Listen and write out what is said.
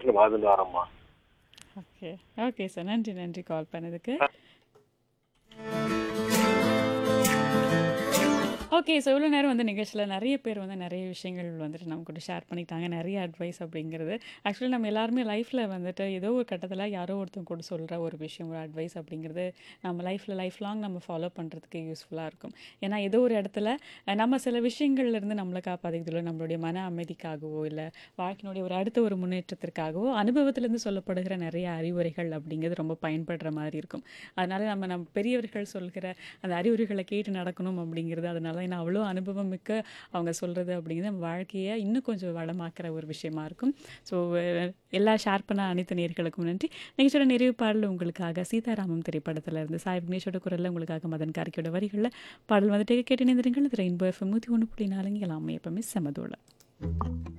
வருஷத்துல வாழ்ந்துட்டு வரோம்மா okay okay sir நன்றி நன்றி கால் பண்ணதுக்கு ஓகே ஸோ இவ்வளோ நேரம் வந்து நிகழ்ச்சியில் நிறைய பேர் வந்து நிறைய விஷயங்கள் வந்துட்டு நம்ம கூட ஷேர் பண்ணிட்டாங்க நிறைய அட்வைஸ் அப்படிங்கிறது ஆக்சுவலி நம்ம எல்லாருமே லைஃப்பில் வந்துட்டு ஏதோ ஒரு கட்டத்தில் யாரோ ஒருத்தவங்க கூட சொல்கிற ஒரு விஷயம் ஒரு அட்வைஸ் அப்படிங்கிறது நம்ம லைஃப்பில் லைஃப் லாங் நம்ம ஃபாலோ பண்ணுறதுக்கு யூஸ்ஃபுல்லாக இருக்கும் ஏன்னா ஏதோ ஒரு இடத்துல அஹ், நம்ம சில விஷயங்கள்ல இருந்து நம்மளை காப்பாற்றிக்கிறதுல நம்மளுடைய மன அமைதிக்காகவோ இல்லை வாழ்க்கையினுடைய ஒரு அடுத்த ஒரு முன்னேற்றத்திற்காகவோ அனுபவத்திலேருந்து சொல்லப்படுகிற நிறைய அறிவுரைகள் அப்படிங்கிறது ரொம்ப பயன்படுற மாதிரி இருக்கும் அதனால நம்ம நம்ம பெரியவர்கள் சொல்கிற அந்த அறிவுரைகளை கேட்டு நடக்கணும் அப்படிங்கிறது அதனால ஏன்னா அவ்வளோ அனுபவம் மிக்க அவங்க சொல்கிறது அப்படிங்கிறது நம்ம வாழ்க்கையை இன்னும் கொஞ்சம் வளமாக்குற ஒரு விஷயமா இருக்கும் ஸோ எல்லா ஷேர் பண்ண அனைத்து நேர்களுக்கும் நன்றி நிகழ்ச்சியோட நிறைவு பாடல் உங்களுக்காக சீதாராமம் திரைப்படத்தில் இருந்து சாய் விக்னேஷோட குரலில் உங்களுக்காக மதன் கார்கியோட வரிகளில் பாடல் வந்துட்டு கேட்டு நினைந்திருங்கள் இது ரெயின்போ எஃப்எம் நூற்றி ஒன்று புள்ளி நாலுங்க எல்லாமே எப்பவுமே செமதோட